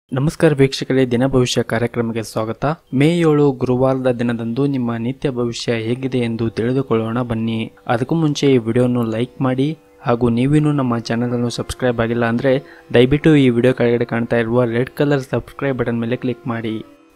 ನಮಸ್ಕಾರ ವೀಕ್ಷಕರೇ ದಿನ ಭವಿಷ್ಯ ಕಾರ್ಯಕ್ರಮಕ್ಕೆ ಸ್ವಾಗತ ಮೇ ಏಳು ಗುರುವಾರದ ದಿನದಂದು ನಿಮ್ಮ ನಿತ್ಯ ಭವಿಷ್ಯ ಹೇಗಿದೆ ಎಂದು ತಿಳಿದುಕೊಳ್ಳೋಣ ಬನ್ನಿ ಅದಕ್ಕೂ ಮುಂಚೆ ಈ ವಿಡಿಯೋನು ಲೈಕ್ ಮಾಡಿ ಹಾಗೂ ನೀವಿನ್ನೂ ನಮ್ಮ ಚಾನಲ್ ಅನ್ನು ಸಬ್ಸ್ಕ್ರೈಬ್ ಆಗಿಲ್ಲ ಅಂದರೆ ದಯವಿಟ್ಟು ಈ ವಿಡಿಯೋ ಕೆಳಗಡೆ ಕಾಣ್ತಾ ಇರುವ ರೆಡ್ ಕಲರ್ ಸಬ್ಸ್ಕ್ರೈಬ್ ಬಟನ್ ಮೇಲೆ ಕ್ಲಿಕ್ ಮಾಡಿ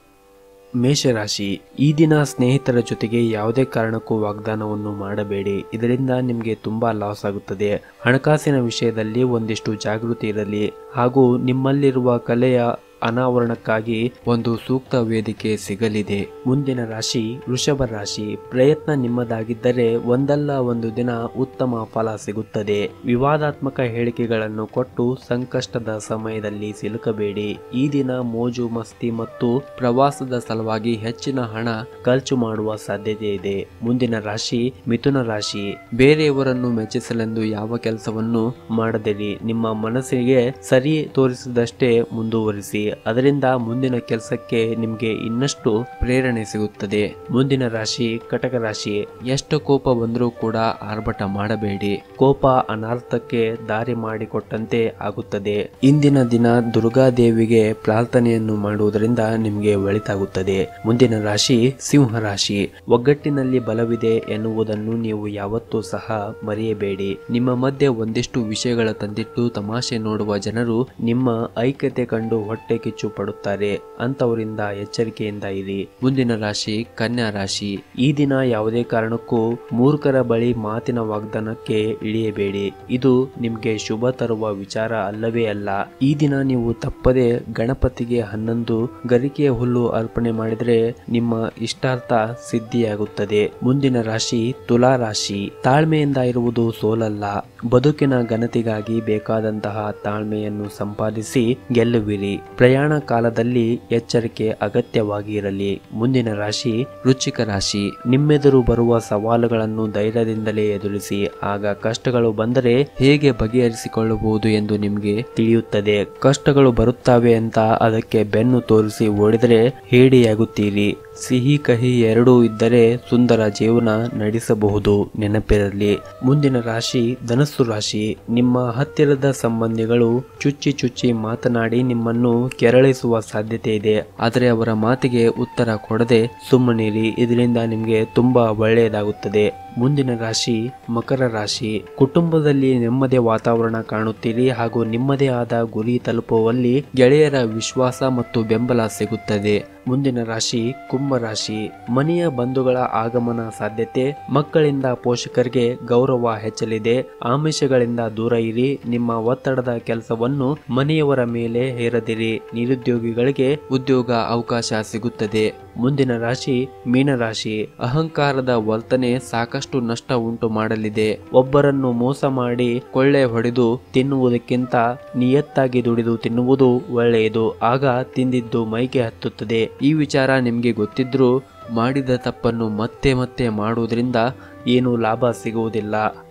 ಮೇಷರಾಶಿ ಈ ದಿನ ಸ್ನೇಹಿತರ ಜೊತೆಗೆ ಯಾವುದೇ ಕಾರಣಕ್ಕೂ ವಾಗ್ದಾನವನ್ನು ಮಾಡಬೇಡಿ ಇದರಿಂದ ನಿಮಗೆ ತುಂಬಾ ಲಾಸ್ ಆಗುತ್ತದೆ ಹಣಕಾಸಿನ ವಿಷಯದಲ್ಲಿ ಒಂದಿಷ್ಟು ಜಾಗೃತಿ ಇರಲಿ ಹಾಗೂ ನಿಮ್ಮಲ್ಲಿರುವ ಕಲೆಯ ಅನಾವರಣಕ್ಕಾಗಿ ಒಂದು ಸೂಕ್ತ ವೇದಿಕೆ ಸಿಗಲಿದೆ ಮುಂದಿನ ರಾಶಿ ವೃಷಭ ರಾಶಿ ಪ್ರಯತ್ನ ನಿಮ್ಮದಾಗಿದ್ದರೆ ಒಂದಲ್ಲ ಒಂದು ದಿನ ಉತ್ತಮ ಫಲ ಸಿಗುತ್ತದೆ ವಿವಾದಾತ್ಮಕ ಹೇಳಿಕೆಗಳನ್ನು ಕೊಟ್ಟು ಸಂಕಷ್ಟದ ಸಮಯದಲ್ಲಿ ಸಿಲುಕಬೇಡಿ ಈ ದಿನ ಮೋಜು ಮಸ್ತಿ ಮತ್ತು ಪ್ರವಾಸದ ಸಲುವಾಗಿ ಹೆಚ್ಚಿನ ಹಣ ಖರ್ಚು ಮಾಡುವ ಸಾಧ್ಯತೆ ಇದೆ ಮುಂದಿನ ರಾಶಿ ಮಿಥುನ ರಾಶಿ ಬೇರೆಯವರನ್ನು ಮೆಚ್ಚಿಸಲೆಂದು ಯಾವ ಕೆಲಸವನ್ನು ಮಾಡದಿರಿ ನಿಮ್ಮ ಮನಸ್ಸಿಗೆ ಸರಿ ತೋರಿಸಿದಷ್ಟೇ ಮುಂದುವರಿಸಿ ಅದರಿಂದ ಮುಂದಿನ ಕೆಲಸಕ್ಕೆ ನಿಮಗೆ ಇನ್ನಷ್ಟು ಪ್ರೇರಣೆ ಸಿಗುತ್ತದೆ ಮುಂದಿನ ರಾಶಿ ಕಟಕ ರಾಶಿ ಎಷ್ಟು ಕೋಪ ಬಂದರೂ ಕೂಡ ಆರ್ಭಟ ಮಾಡಬೇಡಿ ಕೋಪ ಅನಾರ್ಥಕ್ಕೆ ದಾರಿ ಮಾಡಿಕೊಟ್ಟಂತೆ ಆಗುತ್ತದೆ ಇಂದಿನ ದಿನ ದುರ್ಗಾದೇವಿಗೆ ಪ್ರಾರ್ಥನೆಯನ್ನು ಮಾಡುವುದರಿಂದ ನಿಮಗೆ ಒಳಿತಾಗುತ್ತದೆ ಮುಂದಿನ ರಾಶಿ ಸಿಂಹ ರಾಶಿ ಒಗ್ಗಟ್ಟಿನಲ್ಲಿ ಬಲವಿದೆ ಎನ್ನುವುದನ್ನು ನೀವು ಯಾವತ್ತೂ ಸಹ ಮರೆಯಬೇಡಿ ನಿಮ್ಮ ಮಧ್ಯೆ ಒಂದಿಷ್ಟು ವಿಷಯಗಳ ತಂದಿಟ್ಟು ತಮಾಷೆ ನೋಡುವ ಜನರು ನಿಮ್ಮ ಐಕ್ಯತೆ ಕಂಡು ಹೊಟ್ಟೆ ಕಿಚ್ಚು ಪಡುತ್ತಾರೆ ಅಂತವರಿಂದ ಎಚ್ಚರಿಕೆಯಿಂದ ಇರಿ ಮುಂದಿನ ರಾಶಿ ಕನ್ಯಾ ರಾಶಿ ಈ ದಿನ ಯಾವುದೇ ಕಾರಣಕ್ಕೂ ಮೂರ್ಖರ ಬಳಿ ಮಾತಿನ ವಾಗ್ದಾನಕ್ಕೆ ಇಳಿಯಬೇಡಿ ಇದು ನಿಮ್ಗೆ ಶುಭ ತರುವ ವಿಚಾರ ಅಲ್ಲವೇ ಅಲ್ಲ ಈ ದಿನ ನೀವು ತಪ್ಪದೆ ಗಣಪತಿಗೆ ಹನ್ನೊಂದು ಗರಿಕೆಯ ಹುಲ್ಲು ಅರ್ಪಣೆ ಮಾಡಿದರೆ ನಿಮ್ಮ ಇಷ್ಟಾರ್ಥ ಸಿದ್ಧಿಯಾಗುತ್ತದೆ ಮುಂದಿನ ರಾಶಿ ತುಲಾ ರಾಶಿ ತಾಳ್ಮೆಯಿಂದ ಇರುವುದು ಸೋಲಲ್ಲ ಬದುಕಿನ ಘನತೆಗಾಗಿ ಬೇಕಾದಂತಹ ತಾಳ್ಮೆಯನ್ನು ಸಂಪಾದಿಸಿ ಗೆಲ್ಲುವಿರಿ ಪ್ರಯಾಣ ಕಾಲದಲ್ಲಿ ಎಚ್ಚರಿಕೆ ಅಗತ್ಯವಾಗಿ ಇರಲಿ ಮುಂದಿನ ರಾಶಿ ವೃಶ್ಚಿಕ ರಾಶಿ ನಿಮ್ಮೆದುರು ಬರುವ ಸವಾಲುಗಳನ್ನು ಧೈರ್ಯದಿಂದಲೇ ಎದುರಿಸಿ ಆಗ ಕಷ್ಟಗಳು ಬಂದರೆ ಹೇಗೆ ಬಗೆಹರಿಸಿಕೊಳ್ಳಬಹುದು ಎಂದು ನಿಮಗೆ ತಿಳಿಯುತ್ತದೆ ಕಷ್ಟಗಳು ಬರುತ್ತವೆ ಅಂತ ಅದಕ್ಕೆ ಬೆನ್ನು ತೋರಿಸಿ ಓಡಿದರೆ ಹೇಡಿಯಾಗುತ್ತೀರಿ ಸಿಹಿ ಕಹಿ ಎರಡೂ ಇದ್ದರೆ ಸುಂದರ ಜೀವನ ನಡೆಸಬಹುದು ನೆನಪಿರಲಿ ಮುಂದಿನ ರಾಶಿ ಧನಸ್ಸು ರಾಶಿ ನಿಮ್ಮ ಹತ್ತಿರದ ಸಂಬಂಧಿಗಳು ಚುಚ್ಚಿ ಚುಚ್ಚಿ ಮಾತನಾಡಿ ನಿಮ್ಮನ್ನು ಕೆರಳಿಸುವ ಸಾಧ್ಯತೆ ಇದೆ ಆದರೆ ಅವರ ಮಾತಿಗೆ ಉತ್ತರ ಕೊಡದೆ ಸುಮ್ಮನಿರಿ ಇದರಿಂದ ನಿಮಗೆ ತುಂಬಾ ಒಳ್ಳೆಯದಾಗುತ್ತದೆ ಮುಂದಿನ ರಾಶಿ ಮಕರ ರಾಶಿ ಕುಟುಂಬದಲ್ಲಿ ನೆಮ್ಮದಿಯ ವಾತಾವರಣ ಕಾಣುತ್ತೀರಿ ಹಾಗೂ ನಿಮ್ಮದೇ ಆದ ಗುರಿ ತಲುಪುವಲ್ಲಿ ಗೆಳೆಯರ ವಿಶ್ವಾಸ ಮತ್ತು ಬೆಂಬಲ ಸಿಗುತ್ತದೆ ಮುಂದಿನ ರಾಶಿ ಕುಂಭ ರಾಶಿ ಮನೆಯ ಬಂಧುಗಳ ಆಗಮನ ಸಾಧ್ಯತೆ ಮಕ್ಕಳಿಂದ ಪೋಷಕರಿಗೆ ಗೌರವ ಹೆಚ್ಚಲಿದೆ ಆಮಿಷಗಳಿಂದ ದೂರ ಇರಿ ನಿಮ್ಮ ಒತ್ತಡದ ಕೆಲಸವನ್ನು ಮನೆಯವರ ಮೇಲೆ ಹೇರದಿರಿ ನಿರುದ್ಯೋಗಿಗಳಿಗೆ ಉದ್ಯೋಗ ಅವಕಾಶ ಸಿಗುತ್ತದೆ ಮುಂದಿನ ರಾಶಿ ಮೀನರಾಶಿ ಅಹಂಕಾರದ ವರ್ತನೆ ಸಾಕಷ್ಟು ನಷ್ಟ ಉಂಟು ಮಾಡಲಿದೆ ಒಬ್ಬರನ್ನು ಮೋಸ ಮಾಡಿ ಕೊಳ್ಳೆ ಹೊಡೆದು ತಿನ್ನುವುದಕ್ಕಿಂತ ನಿಯತ್ತಾಗಿ ದುಡಿದು ತಿನ್ನುವುದು ಒಳ್ಳೆಯದು ಆಗ ತಿಂದಿದ್ದು ಮೈಗೆ ಹತ್ತುತ್ತದೆ ಈ ವಿಚಾರ ನಿಮಗೆ ಗೊತ್ತಿದ್ರೂ ಮಾಡಿದ ತಪ್ಪನ್ನು ಮತ್ತೆ ಮತ್ತೆ ಮಾಡುವುದರಿಂದ ಏನು ಲಾಭ ಸಿಗುವುದಿಲ್ಲ